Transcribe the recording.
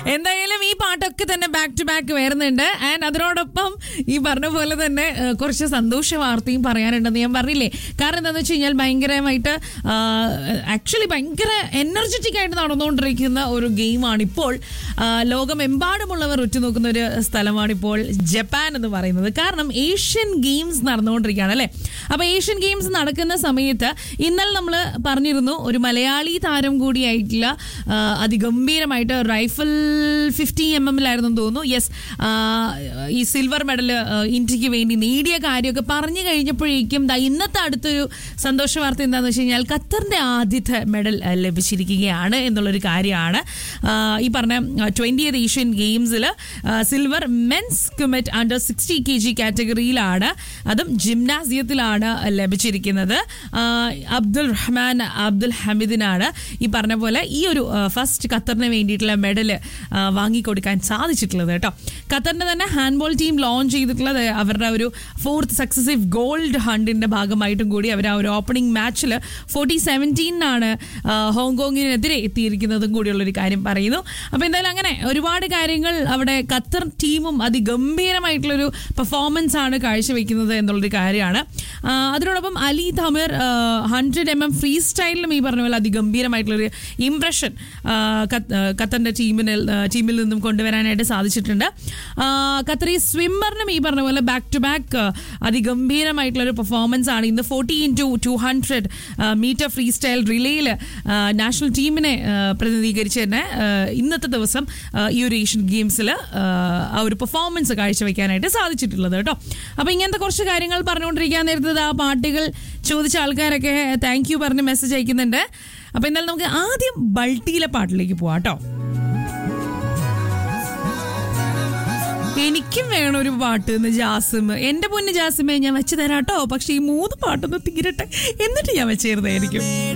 എന്തായാലും ഈ പാട്ടൊക്കെ തന്നെ ബാക്ക് ടു ബാക്ക് വരുന്നുണ്ട് ആൻഡ് അതിനോടൊപ്പം ഈ പറഞ്ഞ പോലെ തന്നെ ആ, കുറച്ച് സന്തോഷ വാർത്തയും പറയാനുണ്ടെന്ന് ഞാൻ പറഞ്ഞില്ലേ കാരണം എന്താണെന്ന് വെച്ച് കഴിഞ്ഞാൽ ഭയങ്കരമായിട്ട് ആക്ച്വലി ഭയങ്കര എനർജറ്റിക് ആയിട്ട് നടന്നുകൊണ്ടിരിക്കുന്ന ഒരു ഗെയിമാണ് ഇപ്പോൾ ആ, ലോകമെമ്പാടുമുള്ളവർ ഉറ്റുനോക്കുന്ന ഒരു സ്ഥലമാണ് ഇപ്പോൾ ജപ്പാൻ എന്ന് പറയുന്നത് കാരണം ഏഷ്യൻ ഗെയിംസ് നടന്നുകൊണ്ടിരിക്കുകയാണ് അല്ലേ അപ്പൊ ഏഷ്യൻ ഗെയിംസ് നടക്കുന്ന സമയത്ത് ഇന്നലെ നമ്മൾ പറഞ്ഞിരുന്നു ഒരു മലയാളി താരം കൂടിയായിട്ടുള്ള ആ, അതിഗംഭീരമായിട്ട് റൈഫിൾ ഫിഫ്റ്റി എം എമ്മിലായിരുന്നു തോന്നുന്നു യെസ് ഈ സിൽവർ മെഡൽ ഇന്ത്യക്ക് വേണ്ടി നേടിയ കാര്യമൊക്കെ പറഞ്ഞു കഴിഞ്ഞപ്പോഴേക്കും ദാ ഇന്നത്തെ അടുത്തൊരു സന്തോഷ വാർത്ത എന്താണെന്ന് വെച്ച് കഴിഞ്ഞാൽ ഖത്തറിന്റെ ആദ്യത്തെ മെഡൽ ആ, ലഭിച്ചിരിക്കുകയാണ് എന്നുള്ളൊരു കാര്യമാണ് ആ, ഈ പറഞ്ഞ ട്വന്റി ഏഷ്യൻ ഗെയിംസിൽ silver men's kumite under sixty K G കാറ്റഗറിയിലാണ് അതും ജിംനാസിയത്തിലാണ് ലഭിച്ചിരിക്കുന്നത് ആ, അബ്ദുൽ റഹ്മാൻ അബ്ദുൽ ഹമീദിനാണ് ഈ പറഞ്ഞ പോലെ ഈ ഒരു ഫസ്റ്റ് ഖത്തറിന് വേണ്ടിയിട്ടുള്ള മെഡല് വാങ്ങിക്കൊടുക്കാൻ സാധിച്ചിട്ടുള്ളത് കേട്ടോ ഖത്തറിന്റെ തന്നെ ഹാൻഡ്ബോൾ ടീം ലോഞ്ച് ചെയ്തിട്ടുള്ളത് അവരുടെ ഒരു ഫോർത്ത് സക്സസീവ് ഗോൾഡ് ഹണ്ടിന്റെ ഭാഗമായിട്ടും കൂടി അവർ ആ ഒരു ഓപ്പണിംഗ് മാച്ചിൽ ഫോർട്ടി സെവൻറ്റീനാണ് ഹോങ്കോങ്ങിനെതിരെ എത്തിയിരിക്കുന്നതും കൂടിയുള്ള ഒരു കാര്യം പറയുന്നു അപ്പോൾ എന്തായാലും അങ്ങനെ ഒരുപാട് കാര്യങ്ങൾ അവിടെ ഖത്തർ ടീമും അതിഗംഭീരമായിട്ടുള്ളൊരു പെർഫോമൻസ് ആണ് കാഴ്ചവെക്കുന്നത് എന്നുള്ളൊരു കാര്യമാണ് ആ, അതിനോടൊപ്പം Ali Tamir hundred M M ഫ്രീ സ്റ്റൈലിലും ഈ പറഞ്ഞ പോലെ അതിഗംഭീരമായിട്ടുള്ളൊരു ഇംപ്രഷൻ ഖത്തറിന്റെ ടീമിന് ടീമിൽ നിന്നും കൊണ്ടുവരാനായിട്ട് സാധിച്ചിട്ടുണ്ട് ആ, ഖത്തറി സ്വിമ്മറിനും ഈ പറഞ്ഞ പോലെ ബാക്ക് ടു ബാക്ക് അതിഗംഭീരമായിട്ടുള്ളൊരു പെർഫോമൻസ് ആണ് ഇന്ന് forty into two hundred metre freestyle റിലേയിൽ നാഷണൽ ടീമിനെ ആ, പ്രതിനിധീകരിച്ച് തന്നെ ആ, ഇന്നത്തെ ദിവസം ആ, ഈ ഒരു ഏഷ്യൻ ഗെയിംസിൽ ആ ഒരു പെർഫോമൻസ് കാഴ്ചവെക്കാനായിട്ട് സാധിച്ചിട്ടുള്ളത് കേട്ടോ അപ്പോൾ ഇങ്ങനത്തെ കുറച്ച് കാര്യങ്ങൾ പറഞ്ഞുകൊണ്ടിരിക്കാൻ നേരത്തത് ആ പാട്ടുകൾ ചോദിച്ച ആൾക്കാരൊക്കെ താങ്ക് യു പറഞ്ഞ് മെസ്സേജ് അയക്കുന്നുണ്ട് അപ്പോൾ എന്തായാലും നമുക്ക് ആദ്യം ബൾട്ടിയിലെ പാട്ടിലേക്ക് പോവാം കേട്ടോ എനിക്കും വേണം ഒരു പാട്ട് എന്ന് ജാസിം എന്റെ പൊന്ന് ജാസിമെ ഞാൻ വെച്ച് തരാട്ടോ പക്ഷെ ഈ മൂന്ന് പാട്ടൊന്ന് തീരട്ടെ എന്നിട്ട് ഞാൻ വെച്ചേരുന്നതായിരിക്കും